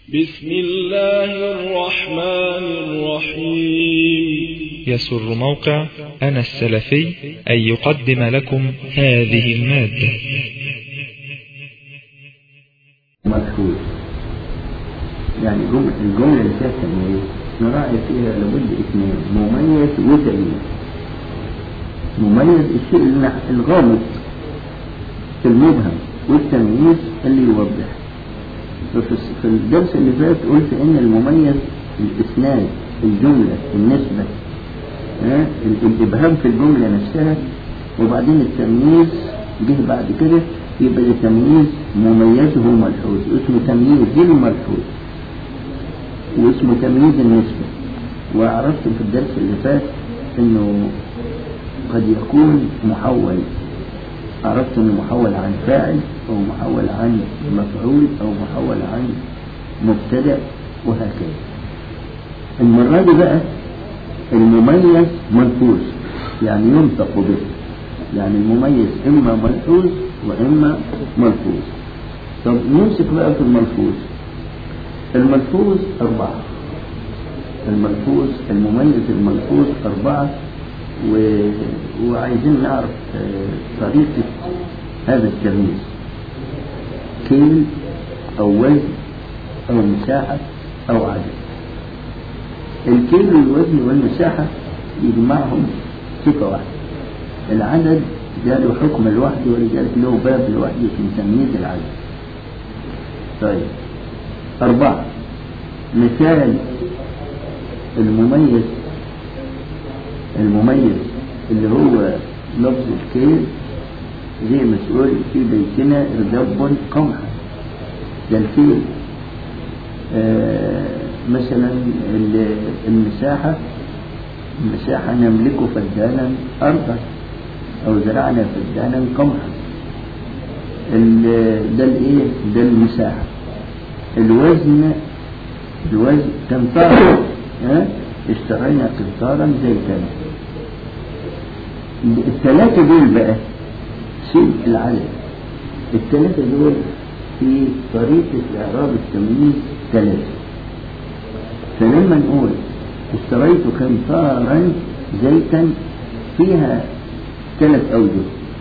بسم الله الرحمن الرحيم يسر موقع أنا السلفي أن يقدم لكم هذه المادة مدخول يعني جملة الجملة اللي فيها تمييز نراعي فيها لابد اثنين مميز وتمييز مميز الشيء النح- الغامض المبهم والتمييز اللي يوضح ففي الس- في الدرس اللي فات قلت ان المميز الاسناد الجملة النسبة ها، ال- الابهام في الجملة نفسها وبعدين التمييز جه بعد كده يبقى ده تمييز مميزه ملحوظ اسمه تمييز الملحوظ واسمه تمييز النسبة وعرفت في الدرس اللي فات انه قد يكون محول عرفت انه محول عن فاعل او محول عن مفعول او محول عن مبتدا وهكذا المرة دي بقى المميز ملحوظ يعني ينطق به يعني المميز اما ملحوظ واما ملحوظ طب نمسك بقى في الملحوظ الملحوظ أربعة الملحوظ المميز الملحوظ أربعة و... وعايزين نعرف آه، طريقة هذا التمييز كيل أو وزن أو مساحة أو عدد الكيل والوزن والمساحة يجمعهم صفة واحدة العدد ده له حكم لوحده ولذلك له باب لوحده اسمه تمييز العدد طيب أربعة مثال المميز المميز اللي هو لفظ الكيل زي ما تقول في بيتنا ردب قمحا ده الكيل آه مثلا ال- المساحة المساحة نملك فدانا أرضا أو زرعنا فدانا قمحا ال- ده الايه ده المساحة الوزن الوزن قنطار ها اشترينا قنطارا زيتا الثلاثة دول بقى شيء العدد الثلاثة دول في طريقة إعراب التمييز ثلاثة فلما نقول اشتريت قنطارا زيتا فيها ثلاث أوجه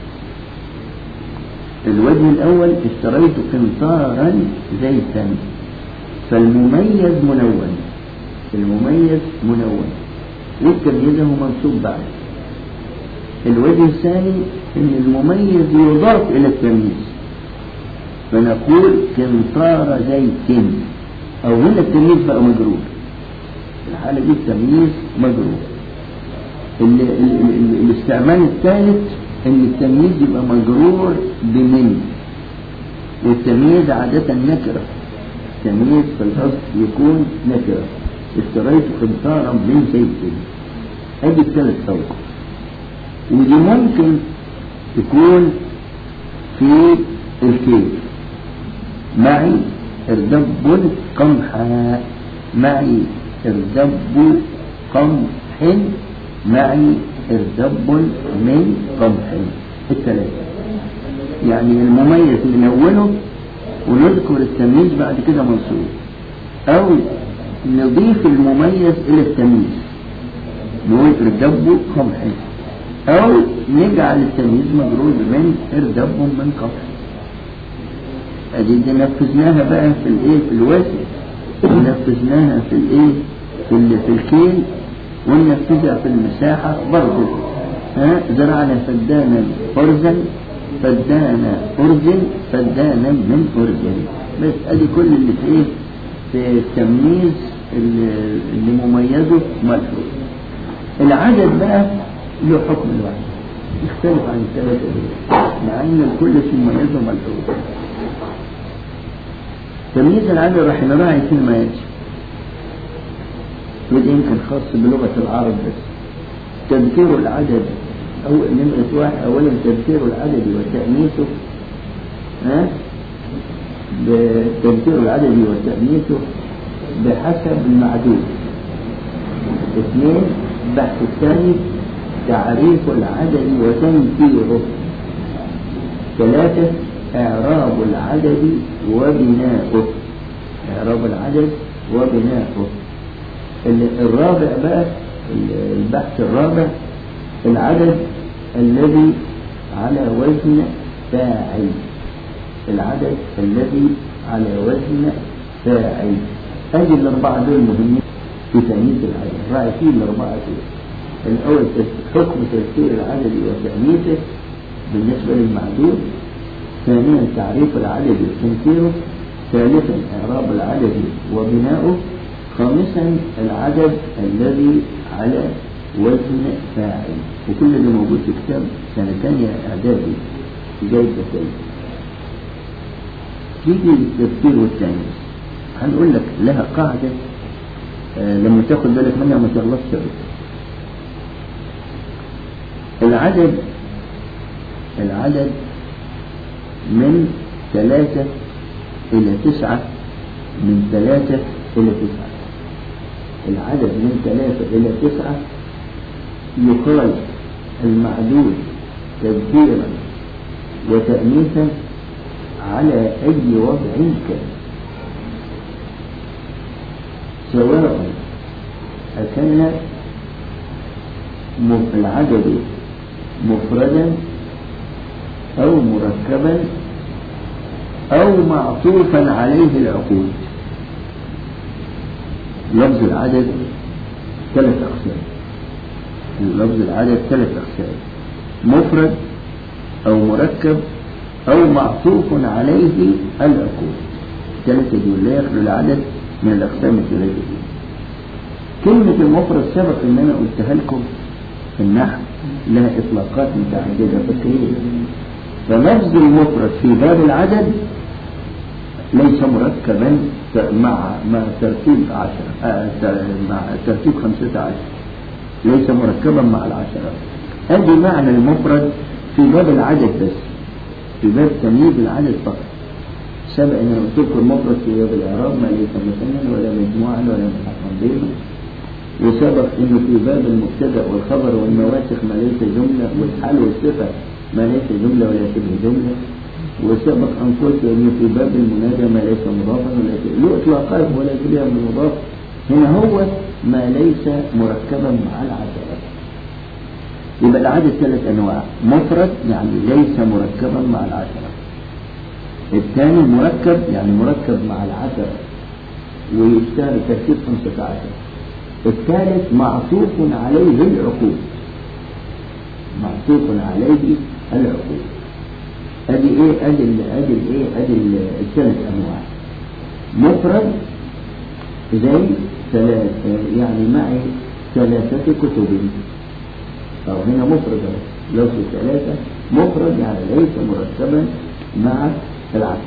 الوجه الأول اشتريت قنطارا زيتا فالمميز منون المميز منون والتمييزه منصوب بعد الوجه الثاني ان المميز يضاف الى التمييز فنقول قنطار زيت او هنا التمييز بقى مجرور في الحالة دي التمييز مجرور ال- ال- ال- الاستعمال الثالث ان التمييز يبقى مجرور بمن والتمييز عادة نكرة التمييز في الأصل يكون نكرة اشتريت قنطارا من زيت ادي الثلاث أوجه ودي ممكن تكون في الكيل معي اردب قمحا معي اردب قمح معي اردب من قمح الثلاثة يعني المميز ننونه ونذكر التمييز بعد كده منصوب او نضيف المميز الى التمييز نقول اردب قمح او نجعل التمييز مجرور من اردب من قمح ادي دي نفذناها بقى في الايه في الوزن ونفذناها في الايه في ال- في الكيل وننفذها في المساحة برضه ها زرعنا فدانا أرزا فدانا أرز فدانا من أرز بس ادي كل اللي في ايه في التمييز اللي اللي مميزه ملحوظ العدد بقى له حكم لوحده يختلف عن الثلاثة دول مع ان الكل شيء مميز وملحوظ تمييز العدد راح نراعي فيما ياتي وده يمكن خاص بلغة العرب بس تذكير العدد أو نمرة واحد أولا تذكير العدد وتأنيثه ها بتذكير العدد وتأنيثه بحسب المعدود اثنين البحث الثاني تعريف العدد وتنكيره ثلاثة إعراب العدد وبناؤه إعراب العدد وبناؤه ال- الرابع بقى ال- البحث الرابع العدد الذي على وزن فاعل العدد الذي على وزن فاعل ادي الاربعه دول مهمين في تأنيث العدد راعي فيه الاربعه دول الاول تس- حكم تفسير العدد وتأنيثه بالنسبه للمعدود ثانيا تعريف العدد وتنكيره ثالثا اعراب العدد وبناؤه خامسا العدد الذي على وزن فاعل وكل اللي موجود في كتاب سنة ثانية إعدادي في جايب بسيط تيجي للتفسير والتأنيث هنقول لك لها قاعدة آه، لما تاخد بالك منها ما تغلطش بها. العدد العدد من ثلاثة إلى تسعة من ثلاثة إلى تسعة العدد من ثلاثة إلى تسعة يقال المعدود تذكيرا وتأنيثا على أي وضع كان سواء أكان م- العدد مفردا أو مركبا أو معطوفا عليه العقود لفظ العدد ثلاث أقسام لفظ العدد ثلاث أقسام مفرد أو مركب أو معطوف عليه العقود ثلاثة دول لا يخلو العدد من الأقسام الثلاثة دي كلمة المفرد سبق إن أنا قلتها لكم في النحو لها إطلاقات متعددة فكرية فلفظ المفرد في باب العدد ليس مركبا مع مع ترتيب عشرة آه، ت- مع ترتيب خمسة عشر ليس مركبا مع العشرة ادي معنى المفرد في باب العدد بس في باب تمييز العدد فقط سبق ان أنا قلت لكم المفرد في باب الاعراب ما ليس مثلا ولا مجموعا ولا ملحقا به وسبق انه في باب المبتدا والخبر والنواسخ ما ليس جمله والحال والصفه ما ليس جمله ولا شبه جمله وسبق ان قلت انه في باب المنادى ما ليس مضافا ولا شيء له اطلاقات ولا شبه من مضاف هنا هو ما ليس مركبا مع العشرة يبقى العدد ثلاث انواع مفرد يعني ليس مركبا مع العشرة الثاني مركب يعني مركب مع العشرة ويشتغل تركيب خمسة عشر الثالث معطوف عليه العقود معطوف عليه العقود ادي ايه ادي ال- ادي الايه ادي ال- الثلاث انواع مفرد زي ثلاث يعني معي ثلاثة كتب أو هنا مفرد أهو. لو في ثلاثة مفرد يعني ليس مرتبا مع العدد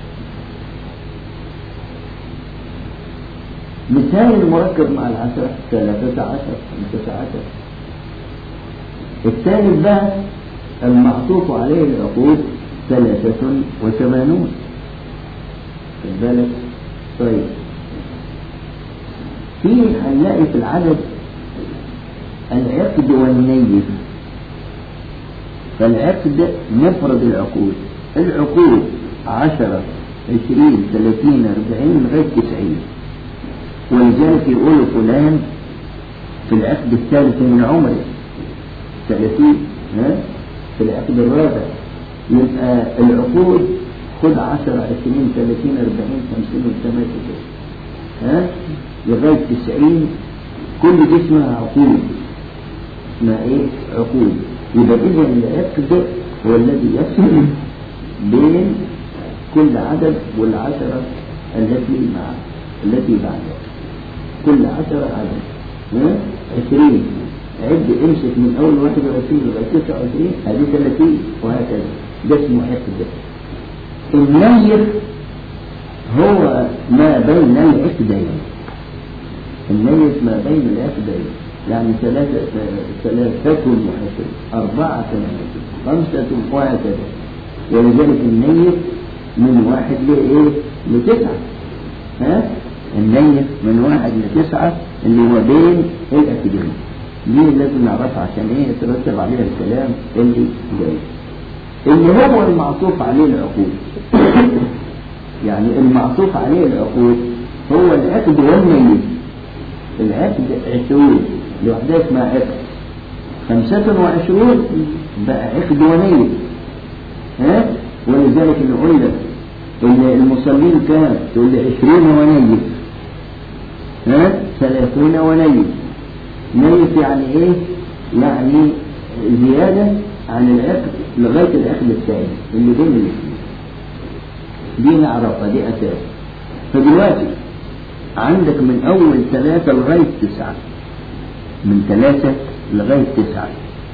مثال المركب مع العشرة ثلاثة عشر خمسة عشر الثالث بقى المعطوف عليه العقود ثلاثة وثمانون خد بالك طيب في هنلاقي في العدد العقد والنيف فالعقد مفرد العقود العقود عشرة عشرين ثلاثين أربعين لغاية تسعين ولذلك يقول فلان في العقد الثالث من عمره ثلاثين ها في العقد الرابع يبقى العقود خد عشرة عشرين ثلاثين أربعين خمسين والثمانية كده ها لغاية تسعين كل دي اسمها عقود اسمها ايه عقود يبقى اذا العقد هو الذي يفصل بين كل عدد والعشرة التي مع التي بعدها كل عشرة عدد ها عشرين عد امسك من اول واحد وعشرين لغاية تسعة وعشرين هذه ثلاثين وهكذا ده اسمه عقد النير هو ما بين العقدين النية ما بين العقدين يعني ثلاثة ثلاثة وعشرين أربعة وعشرين خمسة وهكذا ولذلك النية من واحد لإيه؟ لتسعة ها؟ النية من واحد لتسعة اللي هو بين العقدين دي لازم نعرفها عشان ايه يترتب عليها الكلام اللي جاي اللي هو المعطوف عليه العقود يعني المعطوف عليه العقود هو العقد والميت العقد عشرون لوحدها اسمها عقد خمسة وعشرون بقى عقد ونيت ها ولذلك نقول لك ان المصلين كام تقول لي عشرين ونيت ها ثلاثين ونيت نيت يعني ايه يعني زيادة عن العقد لغاية العقد الثاني اللي بين الاثنين دي نعرفها دي أساس فدلوقتي عندك من أول ثلاثة لغاية تسعة من ثلاثة لغاية تسعة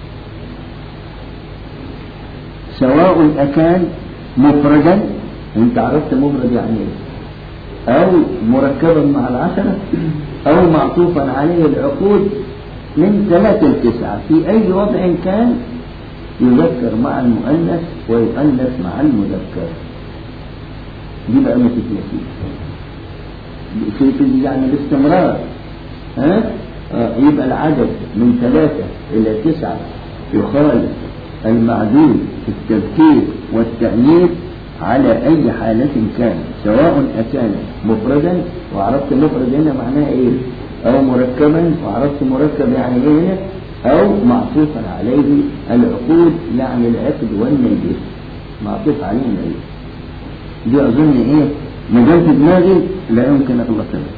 سواء أكان مفردا انت عرفت مفرد يعني ايه او مركبا مع العشرة او معطوفا عليه العقود من ثلاثة لتسعة في اي وضع كان يذكر مع المؤنث ويؤنث مع المذكر دي بقى ما تتنسيش في في يعني الاستمرار ها آه يبقى العدد من ثلاثة إلى تسعة يخالف المعدود في التذكير والتأنيث على أي حالة كان سواء أكان مفردا وعرفت مفرد هنا معناه إيه أو مركبا وعرفت مركب يعني إيه هنا أو معطوفا عليه العقود يعني العقد والنيل معطوف عليه النيل دي أظن إيه ما في دماغي لا يمكن أخلص منه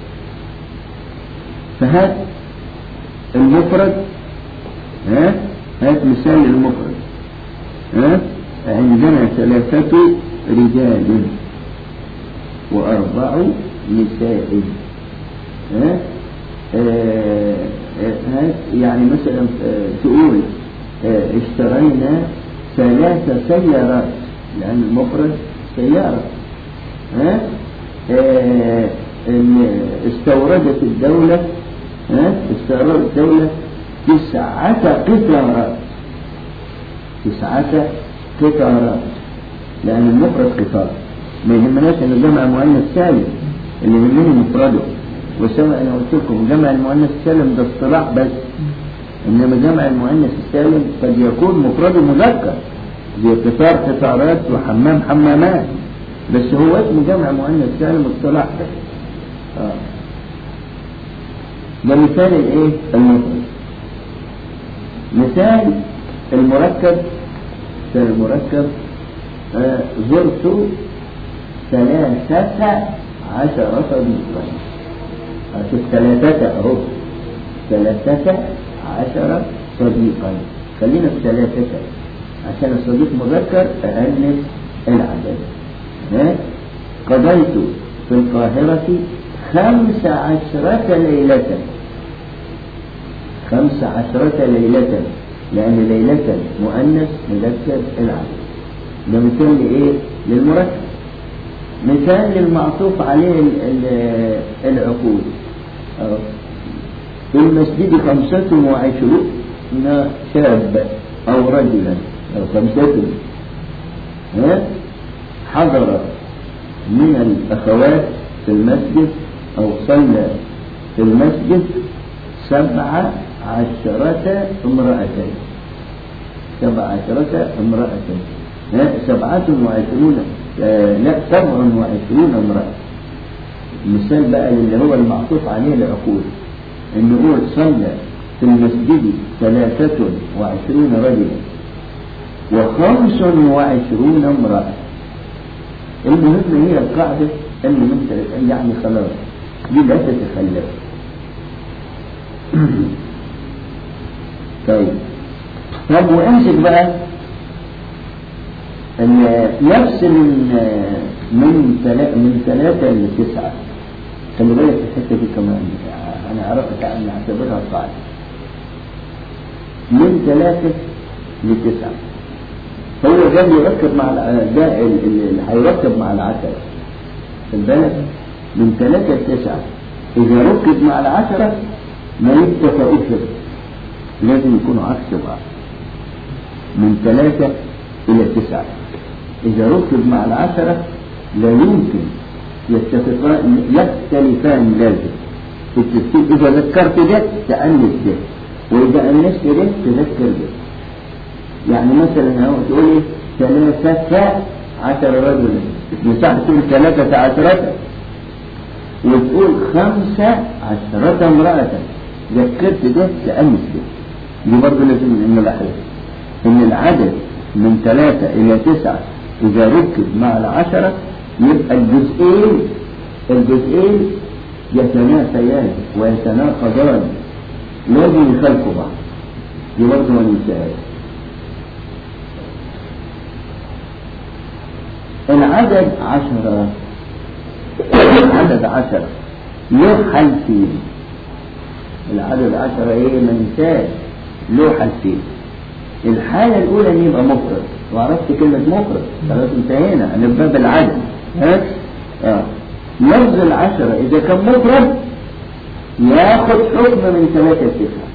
فهات المفرد ها هات مثال للمفرد ها عندنا ثلاثة رجال وأربع نساء ها آه آه يعني مثلا آه تقول اشترينا ثلاث سيارات لأن المفرد سيارة ها استوردت الدولة ها استوردت الدولة تسعة قطارات تسعة قطارات لأن المفرد قطار ما يهمناش أن جمع مؤنث سالم اللي يهمني مفرده وسواء أنا قلت لكم جمع المؤنث السالم ده اصطلاح بس إنما جمع المؤنث السالم قد يكون مفرده مذكر زي قطار قطارات وحمام حمامات بس هو اسمه جمع مؤنث سالم اصطلاح بس آه. ده مثال الايه المفرد مثال المركب مثال المركب آه زرت ثلاثة عشر صديقا شوف ثلاثة اهو ثلاثة عشر صديقا خلينا في ثلاثة عشان الصديق مذكر أأنس العدد ها قضيت في القاهرة خمس عشرة ليلة خمس عشرة ليلة لأن ليلة مؤنث مذكر العدد ده مثال لإيه؟ للمركب مثال للمعطوف عليه العقود في المسجد خمسة وعشرون شاب أو رجلا أو خمسة ها حضر من الأخوات في المسجد أو صلى في المسجد سبع عشرة امرأة سبع عشرة امرأة سبعة وعشرون آه لا سبع وعشرون امرأة المثال بقى اللي هو المعطوف عليه العقود انه هو صلى في المسجد ثلاثة وعشرون رجلا وخمس وعشرون امرأة المهم هي القاعدة ان انت يعني خلاص دي لا تتخلف طيب طب وامسك بقى ان نفس من من ثلاثة من ثلاثة لتسعة خلي بالك الحتة دي كمان انا عرفت ان اعتبرها قاعدة من ثلاثة لتسعة هو ده اللي يركب مع ده اللي هيركب مع العشرة في بالك من ثلاثة لتسعة إذا ركب مع العشرة ما يتفقوش لازم يكونوا عكس بعض من ثلاثة إلى تسعة إذا ركب مع العشرة لا يمكن يتفقان يختلفان لازم في التفكير إذا ذكرت ده تأنس ده وإذا أنست ده تذكر ده يعني مثلا هو تقول ثلاثة عشر رجلا يصح تقول ثلاثة عشرة وتقول خمسة عشرة امرأة ذكرت ده تأمس ده دي برضه لازم نلاحظ إن العدد من ثلاثة إلى تسعة إذا ركب مع العشرة يبقى الجزئين الجزئين يتنافيان ويتناقضان لازم يخالفوا بعض دي برضه ما ننساهاش العدد عشرة العدد عشرة له حالتين العدد عشرة ايه ما ننساش له حالتين الحالة الأولى إن يبقى مفرد وعرفت كلمة مفرد خلاص انتهينا أنا باب العدد ها؟ آه. لفظ العشرة إذا كان مفرد ياخد حكم من ثلاثة لتسعة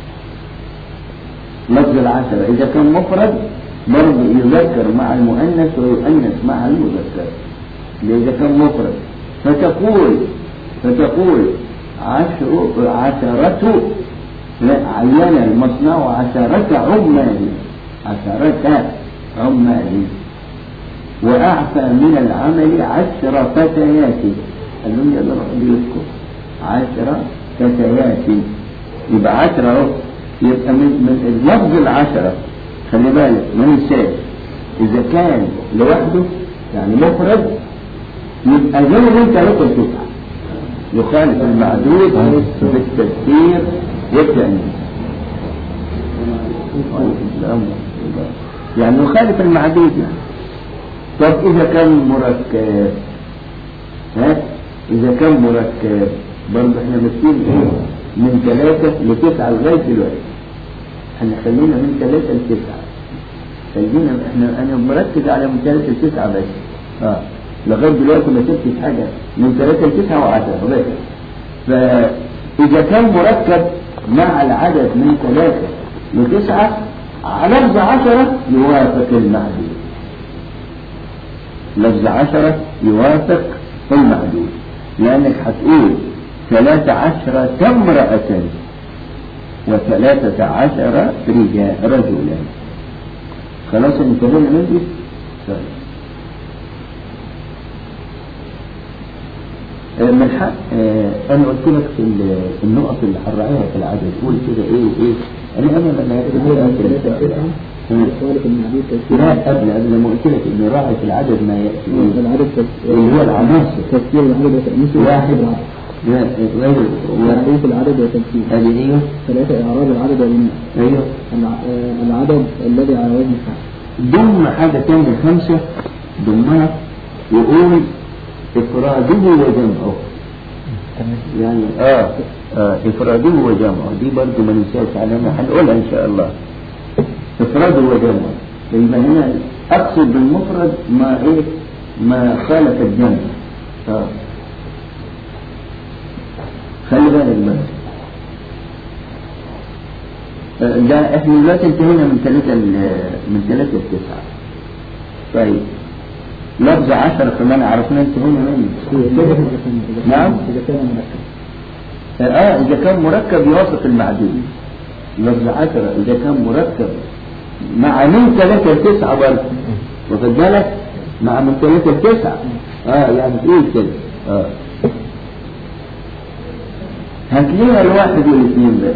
لفظ العشرة إذا كان مفرد برضه يذكر مع المؤنث ويؤنث مع المذكر إذا كان مفرد فتقول فتقول عشر عشرة لا عين المصنع عشرة عمال عشرة عمال وأعفى من العمل عشر فتيات قال لهم يقدر يذكر عشر فتيات يبقى عشرة اهو يبقى من, من اللفظ العشرة خلي بالك ما ننساش إذا كان لوحده يعني مفرد يبقى زي ما انت لكم تسعة يخالف المعدود بالتفسير والتأنيث يعني يخالف المعدود يعني طب إذا كان مركب ها إذا كان مركب برضه احنا ماشيين ايه من ثلاثة لتسعة لغاية دلوقتي احنا خلينا من ثلاثة لتسعة خلينا احنا انا مركز على من ثلاثة لتسعة بس اه لغاية دلوقتي ما سبتش حاجة من ثلاثة لتسعة وعشرة بس فإذا كان مركب مع العدد من ثلاثة لتسعة على لفظ عشرة يوافق المعدود لفظ عشرة يوافق المعدود لأنك هتقول ثلاثة عشرة امرأة وثلاثة عشر رجال رجلا خلاص انتهينا من دي طيب. من حق آه انا قلت لك في النقط اللي هنراعيها في العدد قول كده ايه وايه انا انا لما لا قبل قبل ما قلت لك ان راعي في العدد ما ياتي العدد اللي هو العناصر تفسير العدد وتأنيث واحد غير تعريف العدد وتمثيل هذه ايوه ثلاثة إعراب العدد والبناء ايوه الع- آه، العدد الذي على وزن الفعل ضم حاجة تانية خمسة ضمها يقول إفراده وجمعه يعني آه, آه إفراده وجمعه دي برضه ما ننساش علينا هنقولها إن شاء الله إفراده وجمعه يبقى هنا أقصد بالمفرد ما إيه ما خالف الجمع آه خلي بالك بس آه، ده احنا دلوقتي انتهينا من ثلاثة ل- من ثلاثة لتسعة طيب لفظ عشرة كمان عرفنا انتهينا منه نعم. إذا كان مركب اه اذا كان مركب يوافق المعدود لفظ عشرة اذا كان مركب مع من ثلاثة لتسعة برضه واخد بالك مع من ثلاثة لتسعة اه يعني تقول كده اه هتلاقيها الواحد والاثنين بس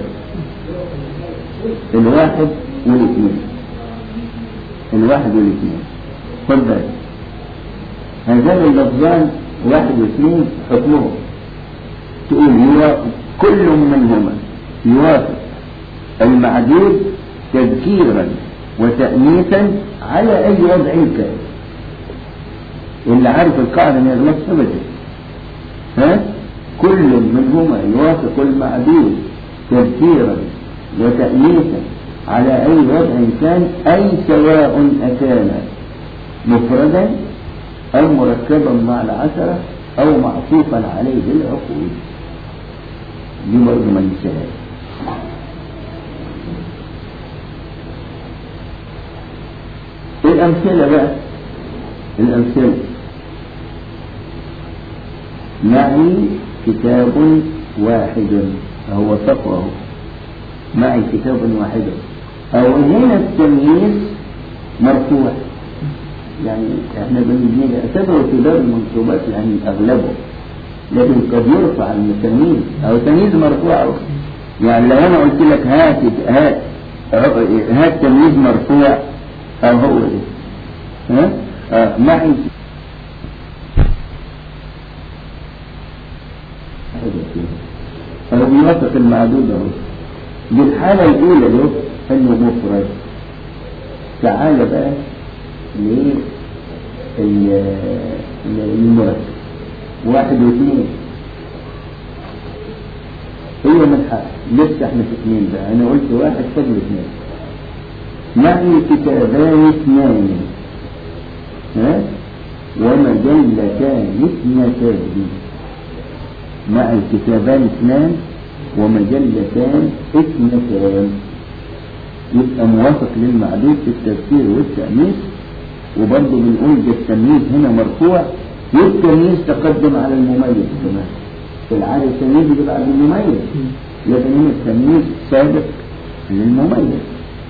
الواحد والاثنين الواحد والاثنين خد بالك هذان اللفظان واحد واثنين حكمهم تقول يوا- كل منهما يوافق المعدود تذكيرا وتأنيثا على أي وضع كان اللي عارف القاعدة ما يغلطش أبدا ها كل منهما يوافق المعدود تذكيرا وتأنيثا على أي وضع كان أي سواء أكان مفردا أو مركبا مع العشرة أو معطوفا عليه العقود دي برضه ما ننساهاش الأمثلة بقى الأمثلة معي كتاب واحد هو تقوى معي كتاب واحد أو هنا التمييز مرفوع يعني احنا بنعتبره في باب المنصوبات يعني اغلبه لكن قد يرفع المتمييز او تمييز مرفوع يعني لو انا قلت لك هات هات هات تمييز مرفوع او هو ايه ها آه معي أو بيوافق المعدود أهو دي الحالة الأولى له إنه مفرد تعال بقى للمركب واحد واثنين هي من حق لسه احنا في اثنين بقى انا قلت واحد فضل اثنين معي كتابان اثنان ها ومجلتان اثنتان مع الكتابان اثنان ومجلتان اثنتان يبقى موافق للمعدود في التفسير والتأنيث وبرضه بنقول ده التمييز هنا مرفوع والتمييز تقدم على المميز كمان في العادة التمييز يبقى على المميز لكن هنا التمييز سابق للمميز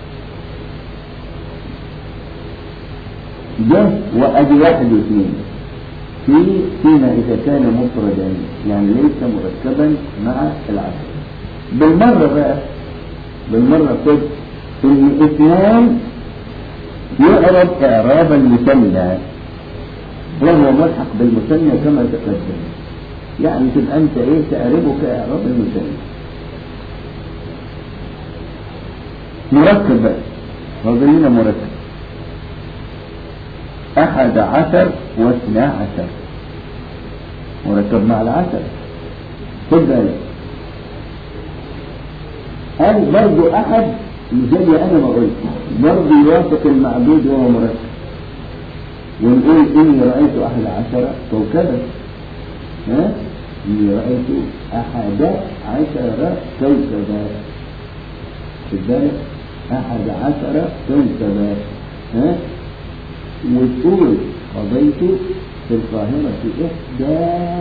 ده وأدي واحد واثنين في فيما إذا كان مفردا يعني ليس مركبا مع العدد بالمرة بقى بالمرة خد إن اثنان يعرب إعراب المثنى وهو ملحق بالمثنى كما تقدم يعني تبقى أنت إيه تعربه كإعراب المثنى مركب بقى فاضل لنا مركب أحد عشر واثنى عشر مركب مع العشر خد بالك قال برضو أحد زي أنا ما قلت برضو يوافق المعبود وهو مركب ونقول إني رأيت أحد عشر كوكبا ها إني رأيت أحد عشر كوكبا خد بالك أحد عشر كوكبا ها وتقول قضيت في القاهرة في إحدى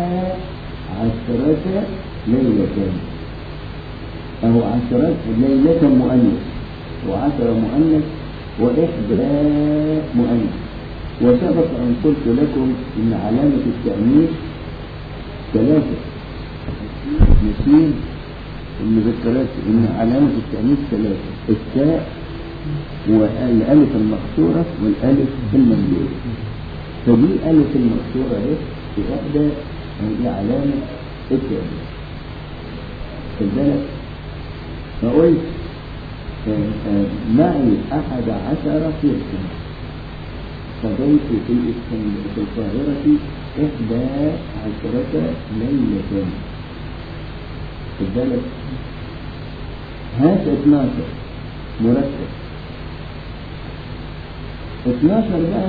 عشرة ليلة أو عشرة ليلة مؤنث وعشرة مؤنث وإحدى مؤنث وسبق أن قلت لكم إن علامة التأنيث ثلاثة نسين المذكرات إن علامة التأنيث ثلاثة التاء والألف المقصورة والألف الممدودة فدي ألف المقصورة اهي في إحدى دي علامة التأنيث خد بالك فقلت معي أحد عشر فرقة قضيت في الإسكندرية في القاهرة إحدى عشرة ليلة خد بالك هات 12 مركب 12 بقى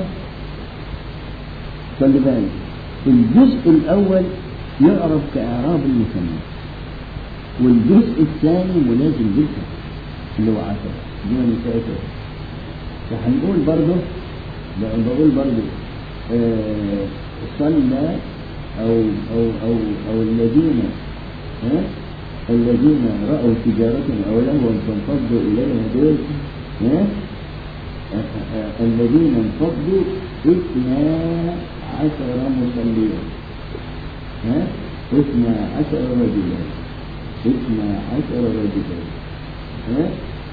خلي بالك الجزء الأول يعرف كإعراب المثنى والجزء الثاني ملازم جدا اللي هو 10 دي مسائل فهنقول برضه بقول برضه آه صلى أو أو أو أو الذين ها الذين رأوا تجارة أو لهوا فانفضوا إليها دول ها الذين انفضوا اثنا عشر مصليا ها اثنا عشر رجلا اثنا عشر رجلا ها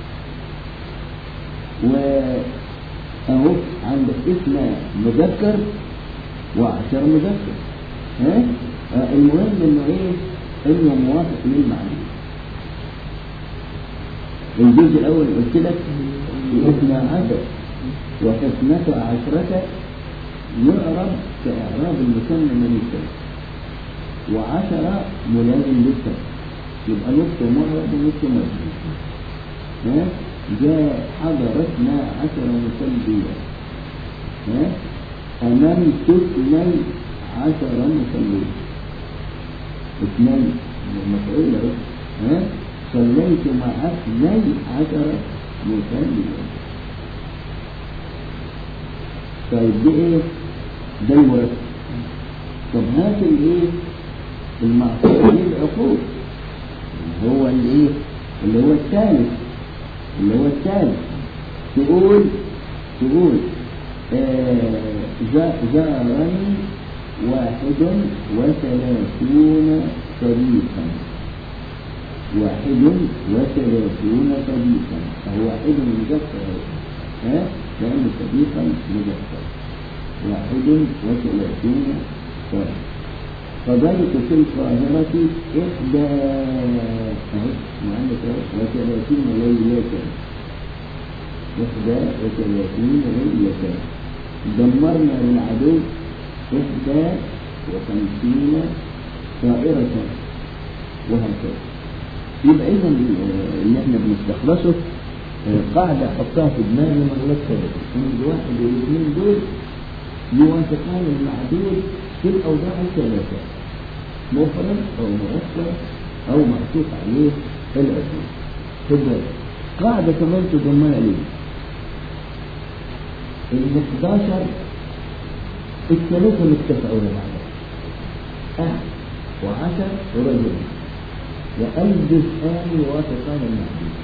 وأهو عندك اثنا مذكر وعشر مذكر ها المهم انه ايه انه موافق للمعنى الجزء الاول قلت لك اثنا عشر وتثنة عشرة يعرب كإعراب المثنى من الثلاث وعشرة ملازم للثلاث يبقى نص معرب ونص مجهول ها جاء حضرتنا عشر مصليا ها أممت اثني عشر مصليا اثنين مفعول ها صليت مع اثني عشر مصليا طيب دي ايه ده المرتب طب هات الايه المعصيه دي العقود هو الايه اللي هو الثالث اللي هو الثالث تقول تقول آه، جا- جارني واحد وثلاثون صديقا واحد وثلاثون صديقا فهو واحد مجفر ها لأن صديقا مجفر واحد وثلاثون صديقا فضلت في القاهرة إحدى أهي معانا كده وثلاثين ليلة إحدى وثلاثين ليلة دمرنا للعدو إحدى وخمسين طائرة وهكذا يبقى إذا اللي احنا بنستخلصه آه، قاعدة أحطها في دماغي ما غلطش أبدا إن الواحد والاثنين دول يوافقان المعدود في الأوضاع الثلاثة مفرد أو مؤثر أو معطوف عليه العدود خد بالك قاعدة كمان تضمنها ليه ال 11 الثلاثة متفقون عليها أحد وعشر ورجل وقلب الآن يوافقان المعدود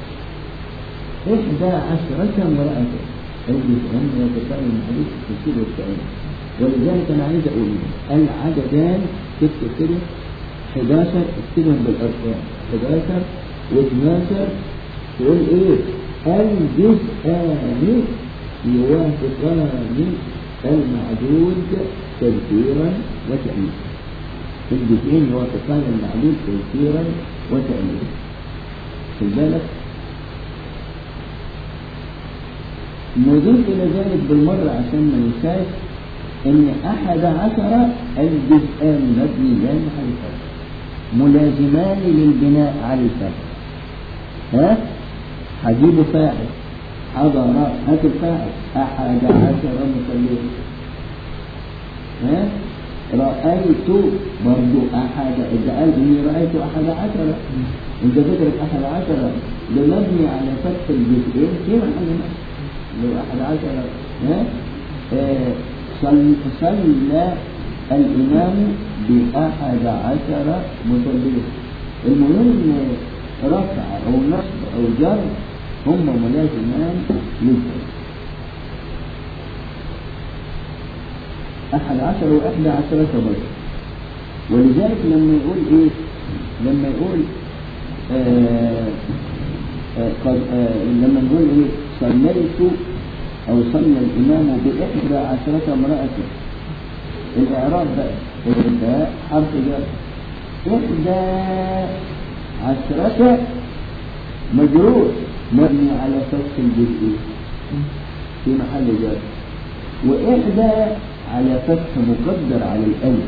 إحدى عشرة امرأة قلب الآن يوافقان المعدود في التفسير والتأويل ولذلك أنا عايز أقول العددان تكتب كده 11 اكتبهم بالأرقام 11 و12 تقول إيه الجزءان يوافقان المعدود تذكيرا وتأمينا الجزئين يوافقان المعدود تذكيرا وتأمينا خد بالك نضيف إلى ذلك بالمرة عشان ما ننساش إن أحد عشر الجزءان مبنيان على الفتح ملازمان للبناء على الفتح ها هجيب فاعل حضر هات الفاعل أحد عشر مصليا ها رأيت برضو أحد إذا قال إني رأيت أحد عشر أنت فكرة أحد عشر ده مبني على فتح الجزئين في محل نصب لو أحد عشر ها آه، صل- صلى الإمام بأحد عشر مصليا المهم رفع أو نصب أو جر هم ملازمان للفعل أحد عشر وإحدى عشرة برضه ولذلك لما يقول إيه لما يقول آه آه قد آه لما نقول إيه صليت أو صلى الإمام بإحدى عشرة امرأة الإعراب بقى إحدى حرف جر إحدى عشرة مجرور مبني على فتح الجزء في محل جر وإحدى على فتح مقدر على الألف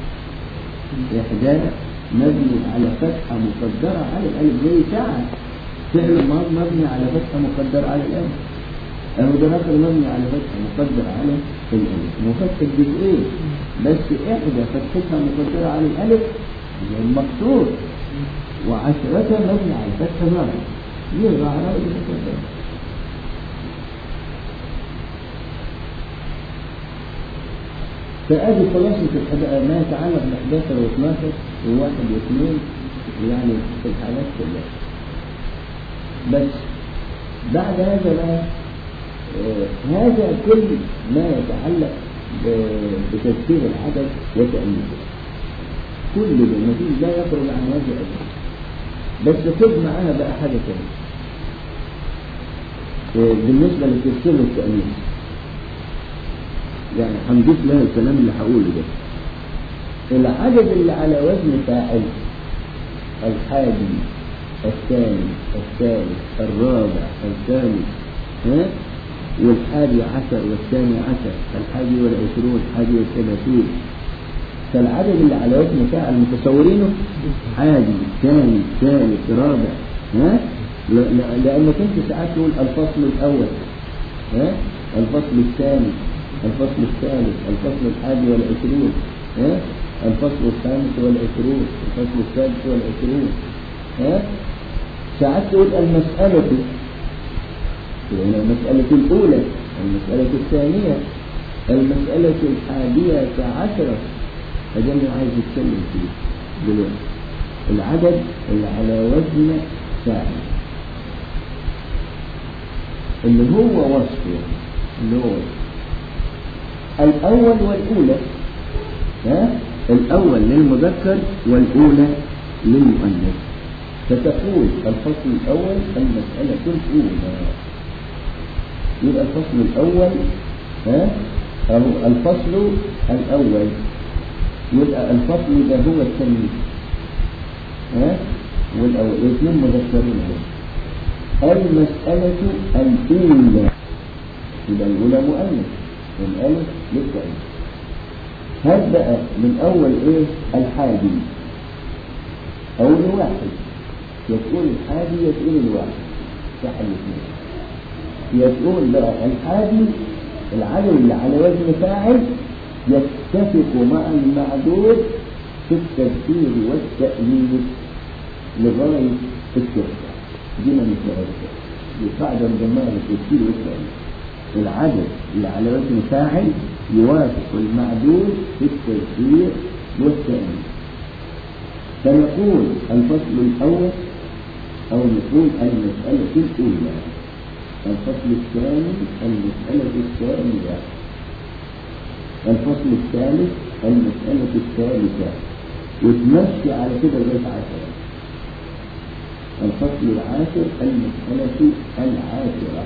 إحدى مبني على فتحة مقدرة على الألف زي ساعة فعل الماض مبني على فتحة مقدرة على الألف أهو ده نقل مبني على فتحة مقدرة على الألف وفتح الجزئين بس إحدى فتحتها مقدرة على الألف هي المقصود وعشرة مبني على فتحة ظاهرة يرجع على المقدرة فادي خلاصة الحد- ما يتعلق ب 11 و 12 وواحد واثنين يعني في الحالات كلها. بس بعد هذا بقى آه، هذا كل ما يتعلق ب- بتذكير العدد وتأليفه. كل ده مفيش لا يخرج عن هذا أبدا. بس خد معاها بقى حاجة تانية. آه، بالنسبة للتذكير والتأليف. يعني هنضيف لها الكلام اللي هقوله ده العدد اللي على وزن فاعل الحادي الثاني الثالث الرابع الخامس ها والحادي عشر والثاني عشر الحادي والعشرون الحادي والثلاثين فالعدد اللي على وزن فاعل متصورينه حادي ثاني ثالث رابع ها ل- ل- لانك انت ساعات تقول الفصل الاول ها الفصل الثاني الفصل الثالث الفصل الحادي والعشرون ها الفصل الخامس والعشرون الفصل السادس والعشرون ها ساعات تقول المسألة يعني المسألة الأولى المسألة الثانية المسألة الحادية عشرة هذا اللي عايز يتكلم فيه دلوقتي العدد اللي على وزن فاعل اللي هو وصف يعني اللي هو وصف الأول والأولى ها الأول للمذكر والأولى للمؤنث فتقول الفصل الأول المسألة الأولى يبقى الفصل الأول ها أو الفصل الأول يبقى الفصل ده هو التمييز ها والأول الاثنين مذكرين اهو المسألة الأولى يبقى الأولى مؤنث والألف للتأنيث هات بقى من أول إيه الحادي أو الواحد يقول الحادي يقول الواحد صح الاثنين يقول بقى الحادي العدد اللي على وزن فاعل يتفق مع المعدود في التذكير والتأنيث لغاية الشرطة دي ما نتعرفها دي قاعدة مجمعة للتذكير والتأنيث العدد اللي على وزن فاعل يوافق المعدود في التذكير والتأنيث فنقول الفصل الأول أو نقول المسألة الأولى الفصل الثاني المسألة الثانية الفصل الثالث المسألة الثالثة وتمشي على كده لغاية عشرة الفصل العاشر المسألة العاشرة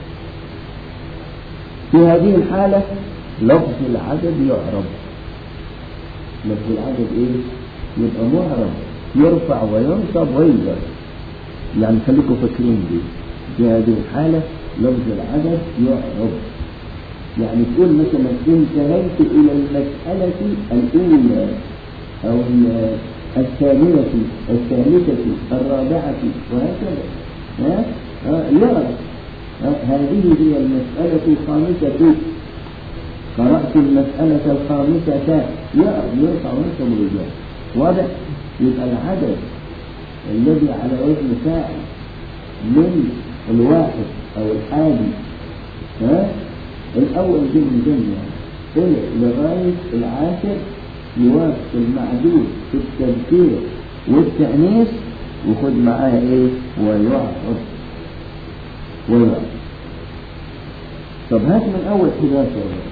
في هذه الحالة لفظ العدد يعرب لفظ العدد ايه يبقى معرب يرفع وينصب ويجر يعني خليكم فاكرين دي في هذه الحالة لفظ العدد يعرب يعني تقول مثلا انتهيت إلى المسألة الأولى أو الثانية الثالثة الرابعة وهكذا ها ها يعرف هذه هي المسألة الخامسة قرأت المسألة الخامسة يعرف يرفع وينصب الرجال واضح يبقى العدد الذي على وزن فاعل من الواحد أو الحادي ها الأول دي من جنة إلى لغاية العاشر يوافق المعدود في التذكير والتأنيث وخد معاها إيه ويعرف ويعرف طب هات من أول 11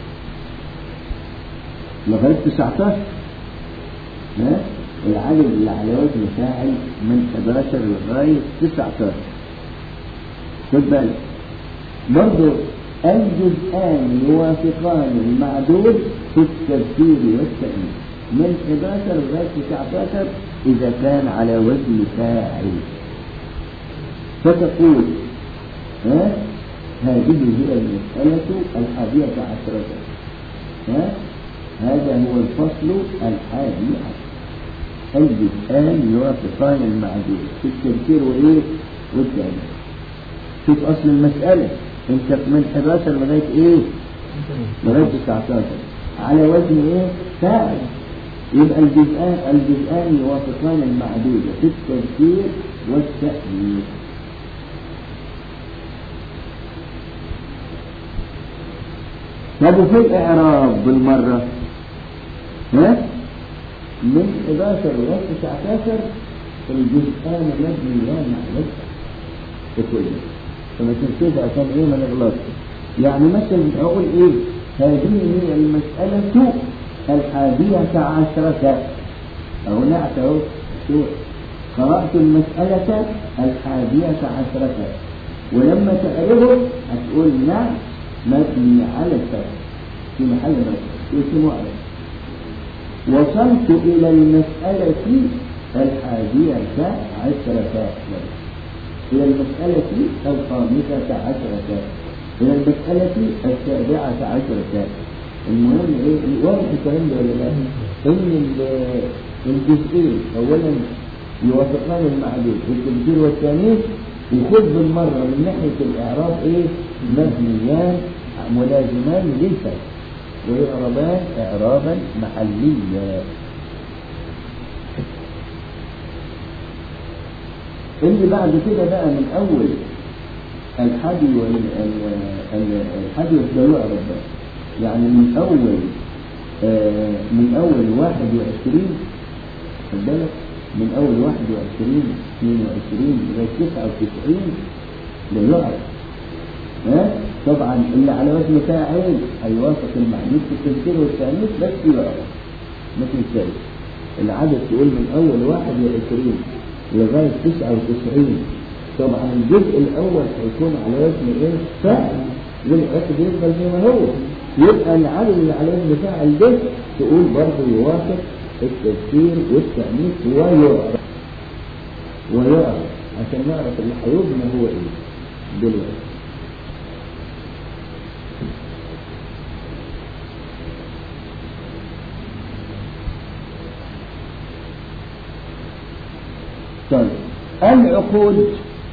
لغاية 19 ها العدد اللي على وزن فاعل من 11 لغاية 19 خد بالك برضه الجزءان يوافقان المعدود في التذكير والتأنيث من 11 لغاية 19 إذا كان على وزن فاعل فتقول ها هذه هي المسألة الحادية عشرة ها هذا هو الفصل الحادي عشر الجزءان يوافقان المعدود في التذكير وإيه والتأنيث شوف أصل المسألة انت من 11 لغاية ايه لغاية 19 على وزن ايه فاعل يبقى الجزءان الجزءان يوافقان المعدودة في التذكير والتأنيث طب وفي الإعراب بالمرة ها من 11 لغاية 19 الجزءان مبنيان على التأنيث فما تنسيش عشان ايه ما نغلطش يعني مثلا اقول ايه هذه هي المسألة الحادية عشرة او نعت اهو شوف قرأت المسألة الحادية عشرة ولما تقربه هتقول نعم مبني على الفتح في محل رفع اسمه على وصلت إلى المسألة الحادية عشرة إلى المسألة الخامسة عشرة إلى المسألة السابعة عشرة المهم إيه واضح الكلام ده ولا لا؟ إن الجزئين أولا يوافقان المعدود التبديل والتانيث وخذ بالمرة من ناحية الإعراب إيه؟ مبنيان ملازمان للفتح ويعربان إعرابا محليا اللي بعد كده بقى من أول الحدي والحدي والدلوع ربنا يعني من أول آه من أول واحد وعشرين خد بالك من أول واحد وعشرين اثنين وعشرين لغاية تسعة وتسعين لا يعرف ها طبعا اللي على وزن فاعل هيوافق المعنيف في التذكير والتأنيث بس يعرف ما تنساش العدد تقول من أول واحد وعشرين لغاية تسعة وتسعين طبعا الجزء الأول هيكون على وزن إيه؟ فاعل والعقد يفضل زي ما هو يبقى العدد اللي على وزن فاعل ده تقول برضه يوافق التذكير والتأنيث ويعرف ويعرف عشان نعرف اللي هيبنى هو ايه دلوقتي طيب العقود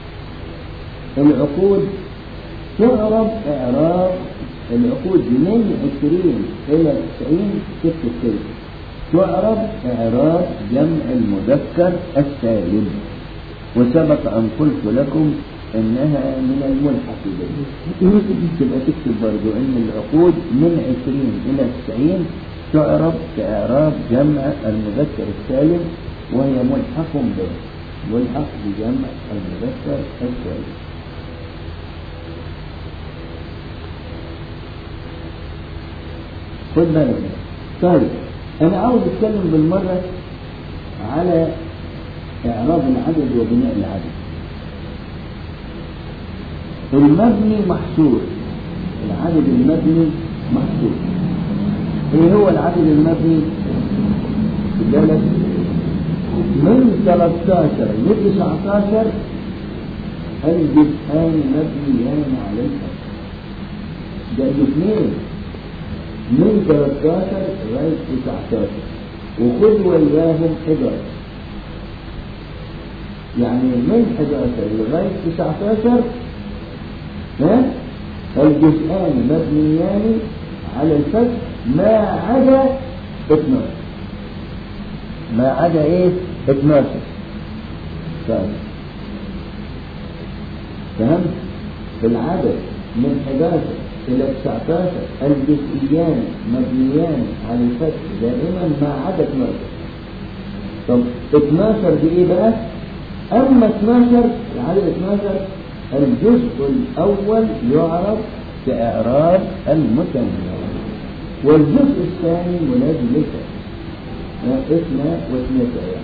العقود تعرف إعراب العقود من عشرين إلى تسعين ست السلم تعرف إعراب جمع المذكر السالم وسبق أن قلت لكم إنها من الملحق به تبقى تكتب برضو إن العقود من عشرين إلى تسعين تعرف كإعراب جمع المذكر السالم وهي ملحق به ملحق بجمع المذكر السالم خد بالك طيب أنا عاوز أتكلم بالمرة على إعراب العدد وبناء العدد المبني محصور العدد المبني محصور ايه هو العدد المبني بالك من 13 ل 19 الجزءان مبنيان على الفتح ده الاثنين من 13 لغايه 19 وخذ وياهم 11 يعني من 11 لغايه 19 ها الجزءان مبنيان على الفتح ما عدا 12 ما عدا ايه 12 طيب فهمت العدد من 11 إلى 19 الجزئيان مبنيان على الفتح دائما ما عدا 12 طب 12 دي ايه بقى؟ أما 12 العدد 12 الجزء الأول يعرف كإعراب المتنوع والجزء الثاني ملازم لك اثنى واثنتا يعني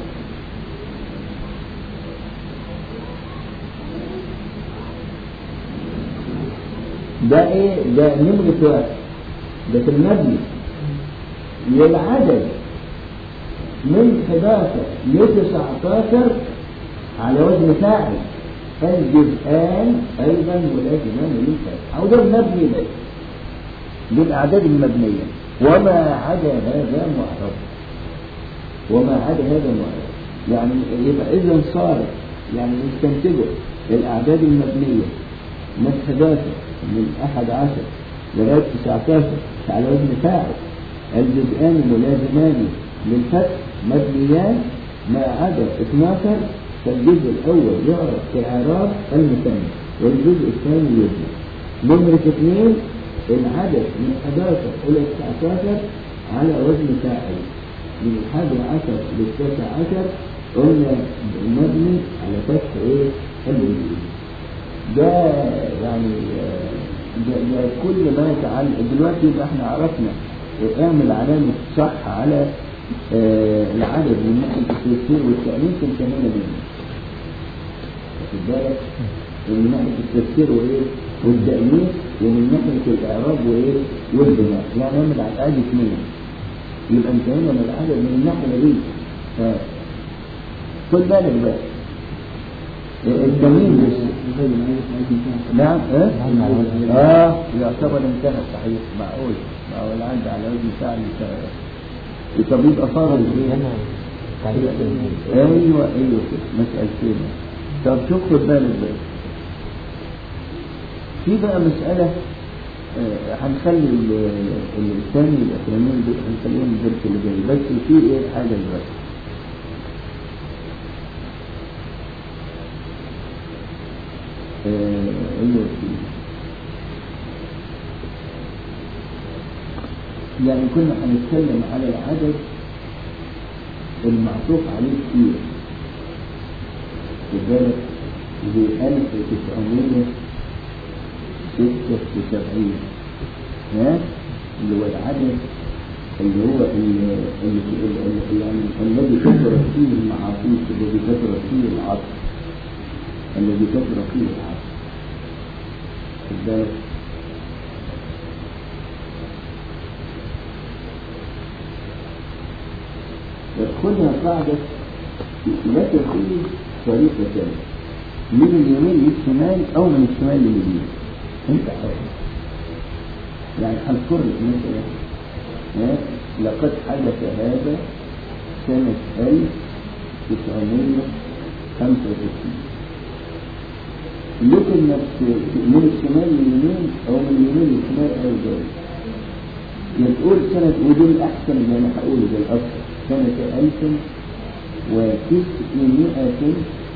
ده ايه ده نمرة واحد ده في المبني للعدد من 11 ل 19 على وزن فاعل الجزءان ايضا ملازمان للفتح او ده المبني بس للاعداد المبنيه وما عدا هذا معرض وما عدا هذا معرض يعني يبقى اذا صار يعني نستنتجه الاعداد المبنيه من 11 من 11 لغايه 19 على وزن فاعل الجزءان ملازمان للفتح مبنيان ما عدا 12 فالجزء الأول يعرف كإعراب المثنى والجزء الثاني يبنى نمرة اثنين العدد من 11 إلى 19 على وزن فاعل من الحادي عشر للتاسع عشر قلنا مبني على فتح ايه؟ الوجود ده يعني ده, ده كل ما يتعلق دلوقتي يبقى احنا عرفنا اعمل علامة صح على آه العدد من ناحية التفسير والتأليف الكاملة منه واخد بالك من ناحية التفسير وإيه والتأليف ومن ناحية الإعراب وإيه والبناء يعني اعمل على الأقل اثنين يبقى انتهينا من العدد من الناحية دي آه. خد بالك بقى التمييز بس نعم اه اه يعتبر انتهى صحيح معقول معقول عندي على وجه فعل طب يبقى فاضل ايه؟ ايوه ايوه كده مسألتين طب شوف خد بالك بقى في بقى مسألة آه هنخلي الثاني الاخرانيين دول هنخليهم الدرس اللي جاي بس في ايه حاجة دلوقتي آه ايوه يعني كنا هنتكلم على العدد المعطوف عليه كتير خد بالك زي 1900 ستة وسبعين ها اللي هو العدد اللي هو اللي اللي اللي يعني الذي كثر فيه المعاصي الذي كثر فيه العصر الذي كثر فيه العصر خد بالك خدها قاعدة لا تكون طريقة من اليمين للشمال أو من الشمال لليمين أنت حر يعني هنذكر لك مثلا ها، لقد حدث هذا سنة 1965 لكن انك من الشمال لليمين او من اليمين للشمال او ذلك يا تقول سنة ودول احسن ما انا هقوله ده الاكثر سنة 1900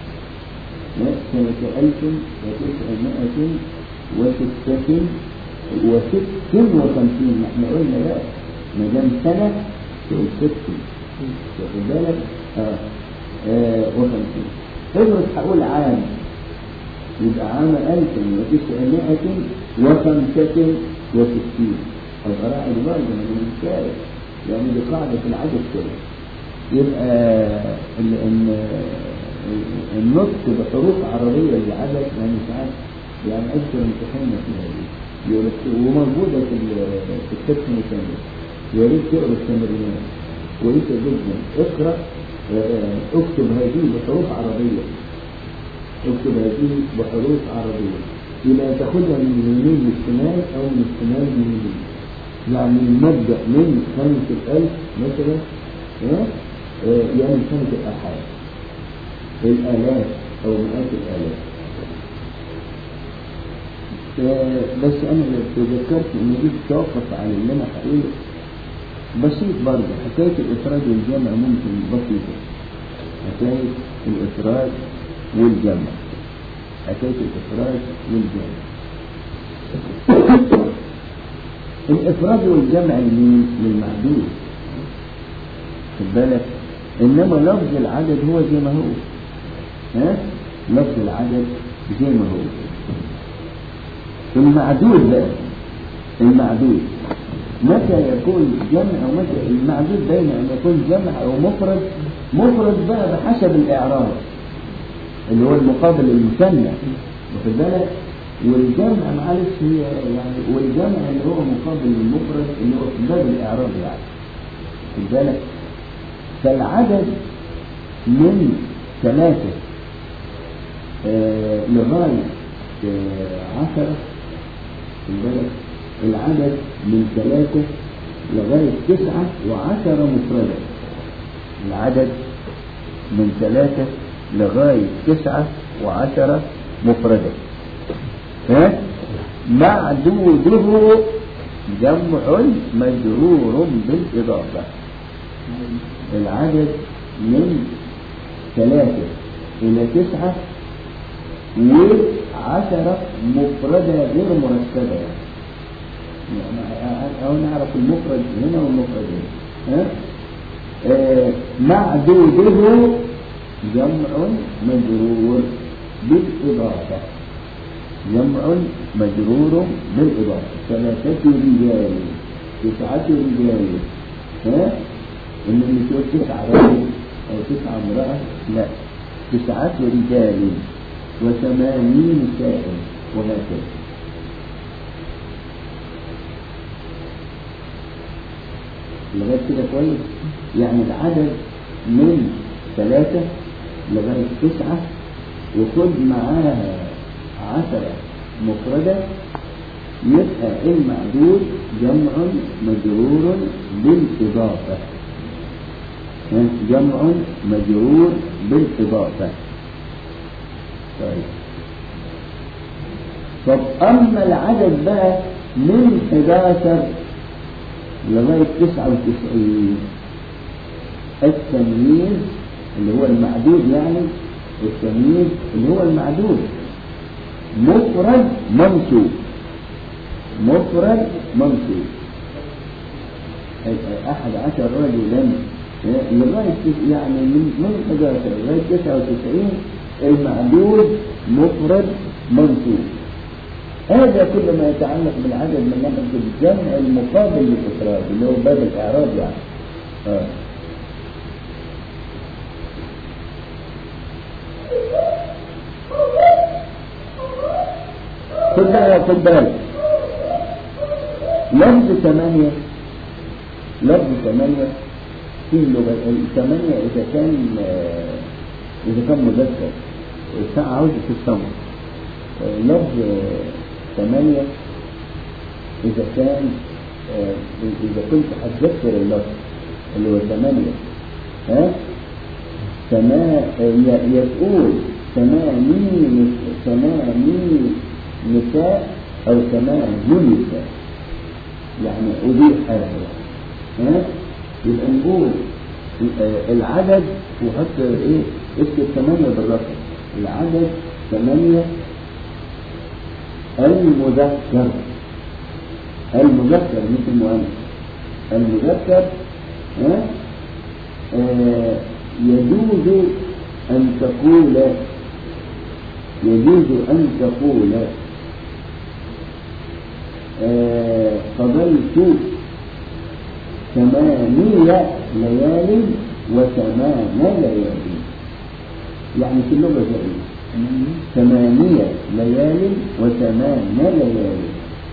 سنة ألف وتسعمائة وستة وست وخمسين احنا قلنا بقى ما دام سنة تقول ست واخد بالك؟ اه, آه وخمسين افرض هقول عام يبقى عام ألف وتسعمائة وخمسة وستين القراءة برضه من المشارك يعني دي قاعدة في العدد كده يبقى ال- ال- النطق بحروف عربية للعدد يعني ساعات يعني أذكر امتحاننا فيها دي يقول لك- وموجودة في ال- في الكتاب المكمل يا ريت تقرا التمرينات كويسة جدا اقرأ آه، اكتب هذه بحروف عربية اكتب هذه بحروف عربية يبقى تاخدها من اليمين للشمال أو من الشمال لليمين يعني المبدأ من خمسة الألف مثلا ها؟ آه، يعني خمسة الآحاد الآلاف أو مئات الآلاف آه، بس أنا لو تذكرت إن دي تتوقف على اللي أنا هقوله بسيط برضه حكاية الإفراد والجمع ممكن بسيطة حكاية الإفراد والجمع حكاية الإفراد والجمع الإفراد والجمع لمين؟ للمعدود خد بالك إنما لفظ العدد هو زي ما هو ها؟ لفظ العدد زي ما هو المعدود بقى المعدود متى يكون جمع او متى المعدود بين ان يكون جمع او مفرد مفرد بقى بحسب الاعراب اللي هو المقابل المثنى واخد بالك والجمع معلش هي يعني والجمع اللي هو مقابل المفرد اللي هو في باب الاعراب يعني خد بالك فالعدد من ثلاثة آه لغاية آه عشرة خد بالك العدد من ثلاثة لغاية تسعة وعشرة مفردة العدد من ثلاثة لغاية تسعة وعشرة مفردة ها معدوده جمع مجرور بالإضافة العدد من ثلاثة إلى تسعة وعشرة مفردة غير مركبة يعني أو نعرف المفرد هنا والمفرد هنا ها؟ آه معدوده جمع مجرور بالإضافة جمع مجرور بالإضافة ثلاثة رجال تسعة رجال ها؟ إن اللي تقول تسعة رجل أو تسعة امرأة لا تسعة رجال وثمانين سائل وهكذا لغاية كده كويس يعني العدد من ثلاثة لغاية تسعة وخد معاها عشرة مفردة يبقى المعدود جمع مجرور بالإضافة جمع مجرور بالإضافة طيب طب أما العدد بقى من 11 لغاية 99 التمييز اللي هو المعدود يعني التمييز اللي هو المعدود مفرد منصوب مفرد منصوب أحد عشر رجلا لغاية يعني من من 11 لغاية 99 المعدود مفرد منصوب هذا كل ما يتعلق بالعدد من ناحية الجمع المقابل للإفراد اللي هو باب الإعراب يعني آه. خد بقى خد بالك لفظ ثمانية لفظ ثمانية فيه لغة الثمانية إذا كان آه، إذا كان مذكر الساعة عاوزة تستمر آه، لفظ آه، ثمانية إذا كان آه، إذا كنت هتذكر اللفظ اللي هو ثمانية ها سما ي- يقول ثماني ثماني نساء أو ثماني نساء يعني أضيء هذا ها يبقى نقول آه، العدد وحط ايه اكتب ثمانية بالرقم العدد ثمانية المذكر المذكر مش المؤنث المذكر ها آه، يجوز أن تقول يجوز أن تقول آه، قضيت ثمانية ليال وثمان ليالي يعني في اللغة زي ثمانية ليال وثمان ليالي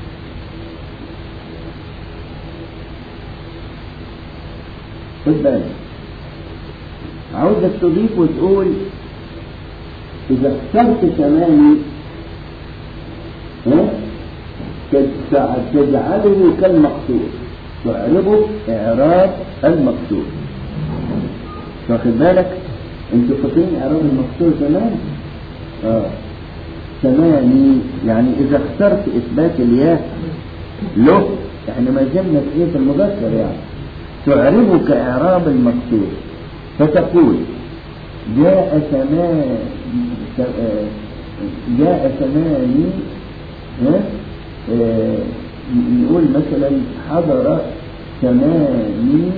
خد بالك عاوزك تضيف وتقول إذا اخترت ثماني ها تجع- تجعله كالمقصود تعربه إعراب المقصود واخد بالك انتوا فاكرين إعراب المقصود زمان؟ اه ثماني يعني إذا اخترت إثبات الياء له احنا ما زلنا في إيه في المذكر يعني تعربه كإعراب المقصود فتقول جاء ثمان جاء ثماني ها؟ آه، نقول مثلا حضر ثماني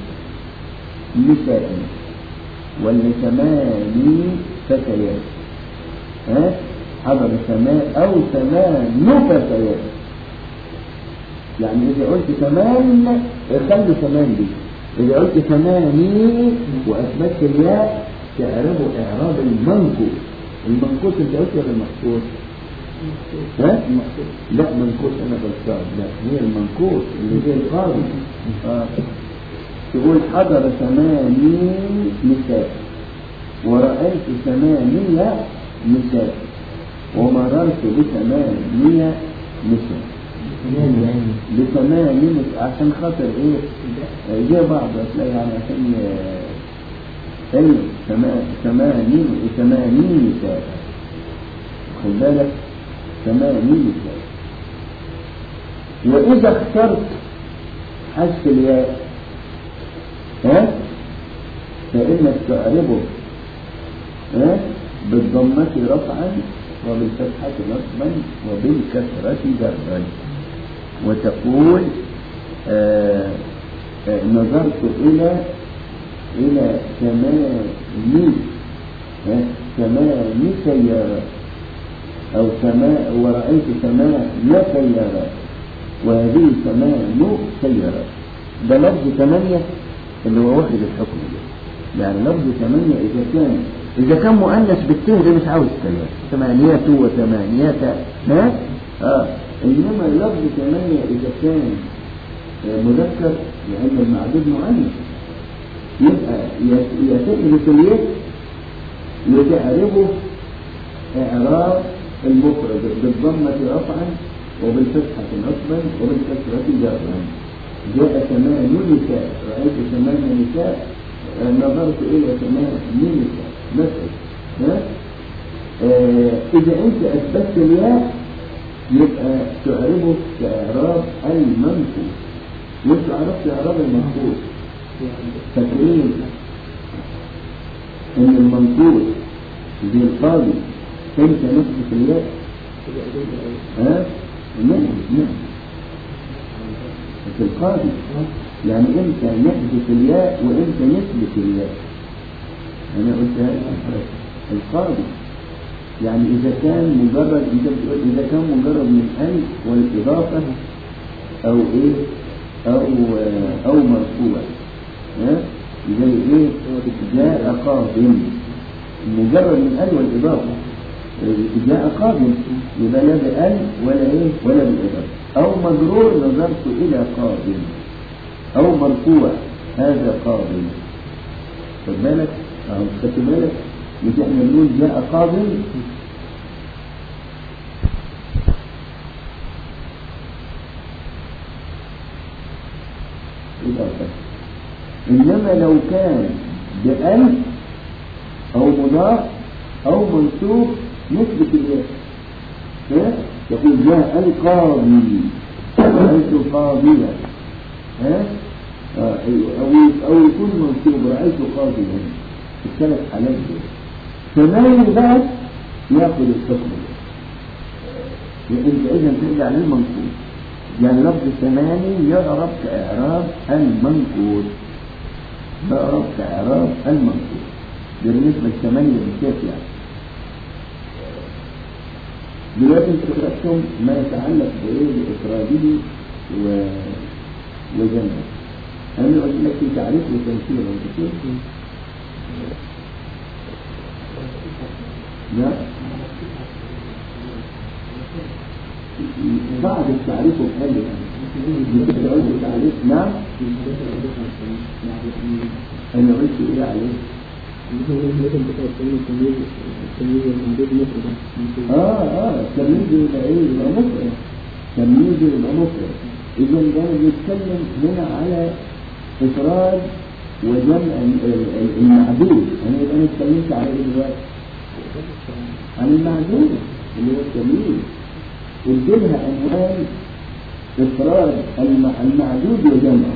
نساء ولا ثماني فتيات ها حضر ثمان أو ثمان فتيات يعني إذا قلت ثمان خلوا ثمان دي إذا قلت ثماني وأثبتت الياء تعربه إعراب المنقوص المنقوص أنت قلت ولا المقصود؟ ها؟ لا منقوص أنا غلطان لا هي المنقوص اللي هي القاضي آه. تقول حضر ثماني نساء ورأيت ثمانية نساء ومررت بثمانية نساء بثمانية نساء عشان خاطر ايه جه بعض هتلاقي يعني عشان آه، ايوه ثما- ثمانين ثمانين نساء خد بالك ثمانين نساء وإذا اخترت حذف الياء ها فإنك تعربه ها بالضمة رفعا وبالفتحة نصبا وبالكسرة جرا وتقول آه آه نظرت إلى إلى ثماني ها ثماني سيارات أو ثمان ورأيت ثمان سيارات وهذه ثمان سيارات ده لفظ ثمانية اللي هو واخد الحكم ده يعني لفظ ثمانية إذا كان إذا كان مؤنث بالته ده مش عاوز كلام ثمانيات وثمانيات ها آه إنما لفظ ثمانية إذا كان آه، مذكر لأن المعدود مؤنث يبقى يت- يتئذ اليد يتعربه إعراب المفرد بالضمة رفعا وبالفتحة نصبا وبالكسرة جرا جاء ثمان نساء رأيت ثمان نساء آه، نظرت إلى ثمان نساء مثلا ها؟ آه، إذا أنت أثبتت الياء يبقى تعربه كإعراب المنقوص وأنت عرفت إعراب المنقوص فاكرين إن المنقوص زي القاضي أنت نثبت الياء ها؟ نعم نعم في القاضي يعني امتى نحذف الياء وامتى نثبت الياء انا قلت هذا القاضي يعني إذا كان مجرد أنت بتقول إذا كان مجرد من أن والإضافة أو إيه أو أو مرفوع ها زي إيه جاء قادم مجرد من أن والإضافة جاء قادم يبقى لا بأن ولا إيه ولا بالإضافة أو مجرور نظرت إلى قادم أو مرفوع هذا قادم خد بالك أهو خدت بالك مش احنا بنقول جاء قادم إضافة إنما لو كان بأن أو مضاف أو منسوب نثبت الياء ها؟ يقول جاء القاضي رأيت قاضيا ها آه، أيوة. أو أو يكون منسوب رأيت قاضيا الثلاث حالات دول فما بعد ياخذ الحكم انت اذا ترجع للمنقول يعني لفظ ثماني يعرف كإعراب المنقول يعرف كإعراب المنقول ده بالنسبة للثمانية بالذات يعني دلوقتي انت قرأتم ما يتعلق بإيه بإفراده و... وجمعه أنا قلت لك في تعريف وتمثيل أنت كده لا بعد التعريف بقال يعني قلت التعريف نعم انا قلت ايه عليه اه اه التمييز يبقى ايه يبقى مفرد التمييز يبقى مفرد اذا ده بيتكلم هنا على افراد وجمع ال- ال- المعدود انا يبقى انا اتكلمت على ايه دلوقتي عن المعدود اللي هو التمييز قلت لها عنوان افراد الم- المعدود وجمعه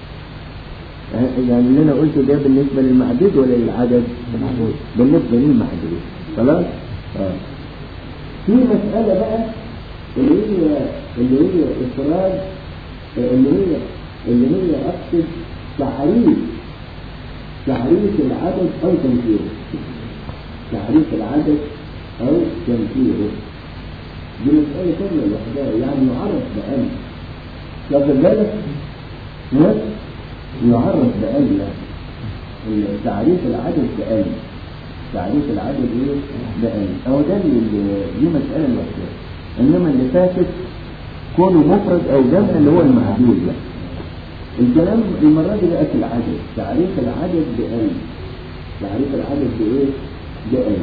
يعني اللي انا قلته ده بالنسبه للمعدود ولا للعدد؟ المعدود بالنسبه للمعدود خلاص؟ اه في مساله بقى اللي هي اللي هي افراد اللي هي اللي هي اقصد تعريف تعريف العدد او تنكيره تعريف العدد او تنكيره دي مسألة كاملة لوحدها يعني يعرف بأن واخد بالك؟ ها؟ يعرف بأن يعني تعريف العدد بأن تعريف العدد ايه؟ بأن أو ده اللي دي مسألة لوحدها إنما اللي فاتت كونه مفرد أو جمع اللي هو المعدود ده الكلام المرة دي بقى في العدد تعريف العدد بأن تعريف العدد بإيه؟ بأن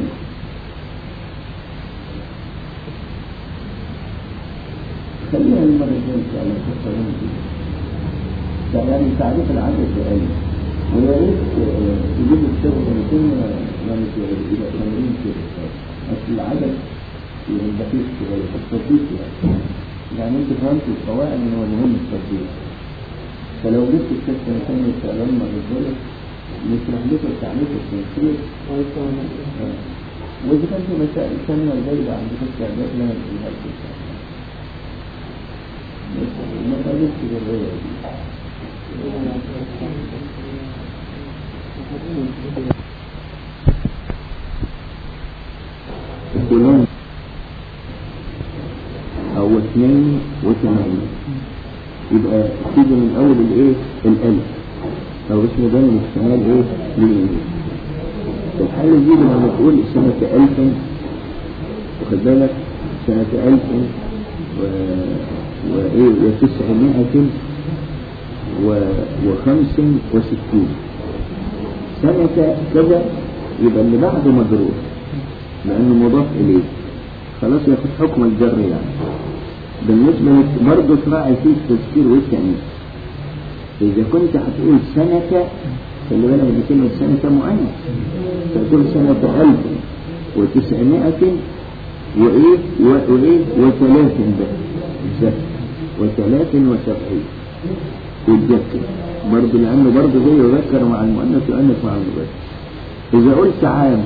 خليها المرة الجاية إن شاء الله تفصلون فيها يعني تعريف العدد بأن ويا ريت آه، تجيب الكتاب سنتين يعني إلى تمرين كده أصل العدد يعني دقيق شوية التطبيق يعني يعني أنت فهمت القواعد من هو المهم التطبيق فلو جبت الكتاب سنتين إن شاء الله لما بتقول نشرح لكم تعريف التنسيق آه. وإذا كان في مسائل ثانية زايدة عندك استعداد لها نقولها لكم إن شاء الله ما قلتش بالرواية دي فلان أو اثنين وثمانية يبقى تيجي من أول الإيه؟ الألف أو اسمه ده من احتمال إيه؟ للإنجليزي في الحالة دي لما تقول سنة ألف واخد بالك سنة ألف و... وإيه وتسعمائة و... وخمس وستين سنة كذا يبقى اللي بعده مجرور لأنه مضاف إليه خلاص ياخد حكم الجر يعني بالنسبة لك برضه تراعي فيه التذكير والتأنيث إذا كنت هتقول سنة خلي بالك من كلمة سنة مؤنث فتقول سنة ألف وتسعمائة وإيه و- وإيه وثلاث بس بالذات وثلاث وسبعين والذكر برضه لأنه برضه زي يذكر مع المؤنث ويؤنث مع المذكر إذا قلت عام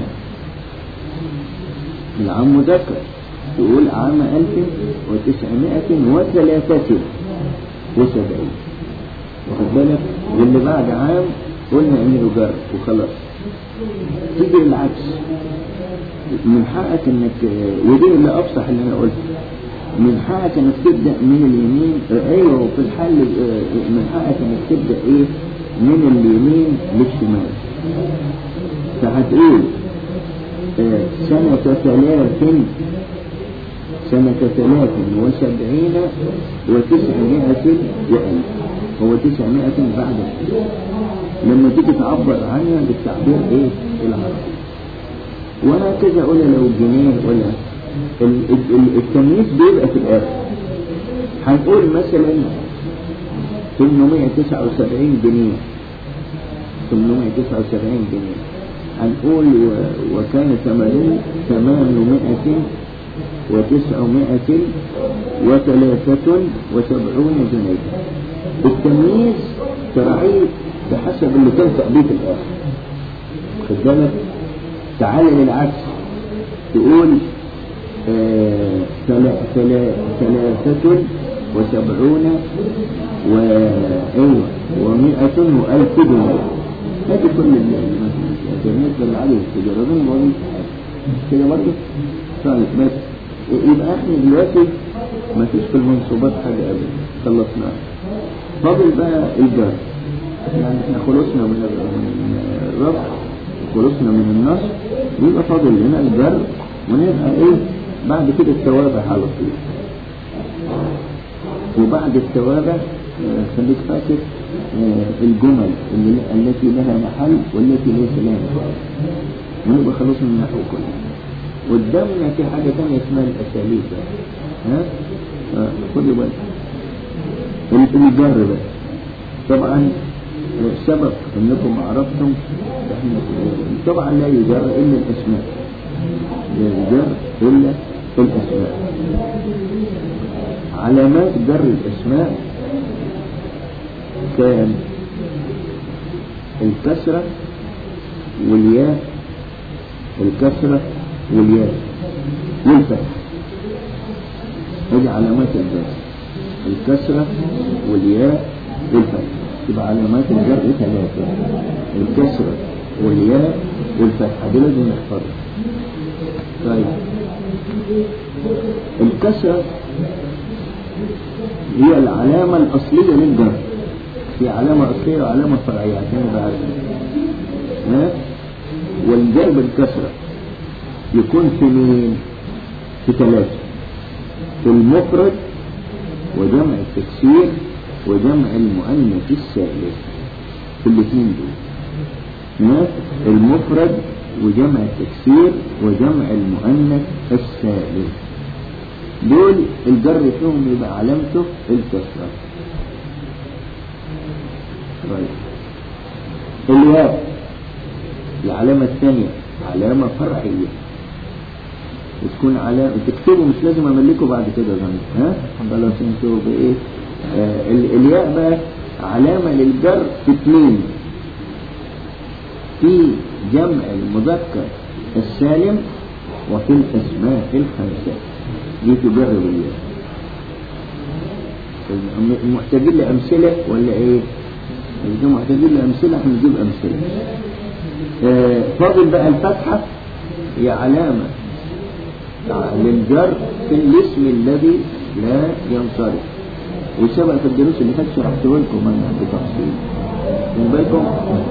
العام مذكر تقول عام ألف وتسعمائة وثلاثة وسبعين واخد بالك واللي بعد عام قلنا انه جر وخلاص تيجي العكس من حقك انك ودي اللي افصح اللي انا قلته من حقك انك تبدا من اليمين آه، ايوه وفي الحل آه، من حقك انك تبدا ايه من اليمين للشمال فهتقول آه، سنة ثلاث سنة ثلاث وسبعين وتسعمائة وألف هو تسعمائة بعد الألف. لما تيجي تعبر عنها بالتعبير ايه العربي وهكذا قول لو جنيه ولا ال- ال- ال- التمييز بيبقى في الآخر هنقول مثلا 879 جنيه 879 جنيه هنقول و- وكان ثمنه 800 وتسعمائة وثلاثة وسبعون جنيه التمييز تراعيه بحسب اللي تنفع بيه في الآخر خد بالك تعال للعكس تقول آه، تلا- تلا- ثلاثة وسبعون و أيوة ومئة وألف جنيه هذه كل ال- ال- بالنسبة للعدد التجارة ده موجود كده برضه طيب بس يبقى احنا دلوقتي ما فيش في المنصوبات حاجة أبدا خلصناها فاضل بقى الجر يعني احنا خلصنا من من الرفع خلصنا من النصر يبقى فاضل لنا الجر ونبقى ايه بعد كده التوابع على طول وبعد التوابع آه، خليك فاكر آه، الجمل اللي التي لها محل والتي ليس لها محل ونبقى خلصنا من النحو كله قدامنا في حاجة تانية اسمها الأساليب بقى. ها؟ آه، خدوا بالك ال- الجر بقى طبعا آه، سبق انكم عرفتم احنا طبعا لا يجر الا الاسماء لا يجر الا الاسماء علامات جر الاسماء كان الكسرة والياء الكسرة والياء والفتح هذه علامات الجر الكسرة والياء والفتح تبقى علامات الجر ثلاثة الكسرة والياء والفتح دي لازم نحفظها طيب الكسرة هي العلامة الأصلية للجر في علامة أصلية وعلامة فرعية عشان نبقى عارفين ها والجر بالكسرة يكون في مين؟ في ثلاثة في المفرد وجمع التكسير وجمع المؤنث الثالث في الاثنين دول ها؟ المفرد وجمع التكسير وجمع المؤنث الثالث دول الجر فيهم يبقى علامته الكسرة طيب الياء العلامة الثانية علامة فرعية وتكون علامة تكتبوا مش لازم املكه بعد كده زمان ها خلاص انتوا بايه آه ال- الياء بقى علامة للجر في اثنين في جمع المذكر السالم وفي الاسماء الخمسة دي تجر بالياء الم- محتاجين لأمثلة ولا ايه؟ إذا محتاجين لأمثلة احنا نجيب أمثلة آه، فاضل بقى الفتحة هي علامة للجر في الاسم الذي لا ينصرف وسبق في الدروس اللي فاتت شرحته لكم انا بتفصيل من بالكم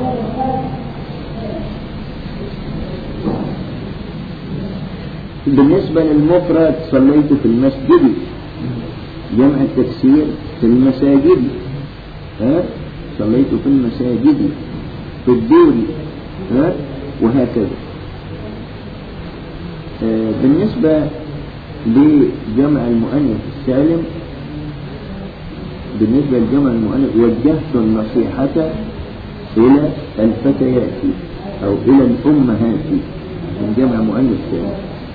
بالنسبة للمفرد صليت في المسجد جمع التكسير في المساجد ها صليت في المساجد في الدور ها وهكذا آه، بالنسبة لجمع المؤنث السالم بالنسبة لجمع المؤنث وجهت النصيحة إلى الفتيات أو إلى الأمهات من جمع مؤنث سالم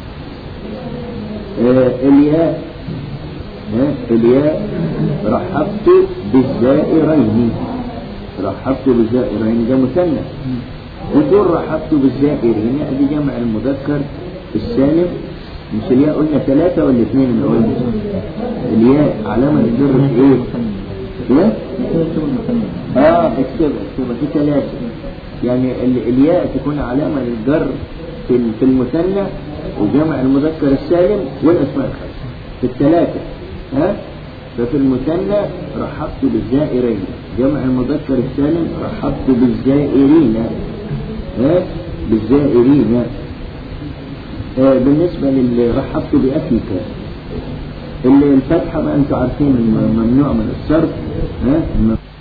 آه، الياء ها، الياء رحبت بالزائرين رحبت بالزائرين ده مثنى وتقول رحبت بالزائرين ادي جمع المذكر السالم مش الياء قلنا ثلاثة ولا اثنين اللي قلنا الياء علامة الجر في ايه؟ ايه؟ اه اكتبها اكتبها في ثلاثة يعني ال- الياء تكون علامة للجر في ال- في المثنى وجمع المذكر السالم والأسماء الخمسة في الثلاثة ها ففي المثنى رحبت بالزائرين جمع المذكر السالم رحبت بالزائرين ها بالزائرين آه بالنسبة للي رحبت بأخيك اللي الفتحة ما انتوا عارفين ممنوع من الصرف ها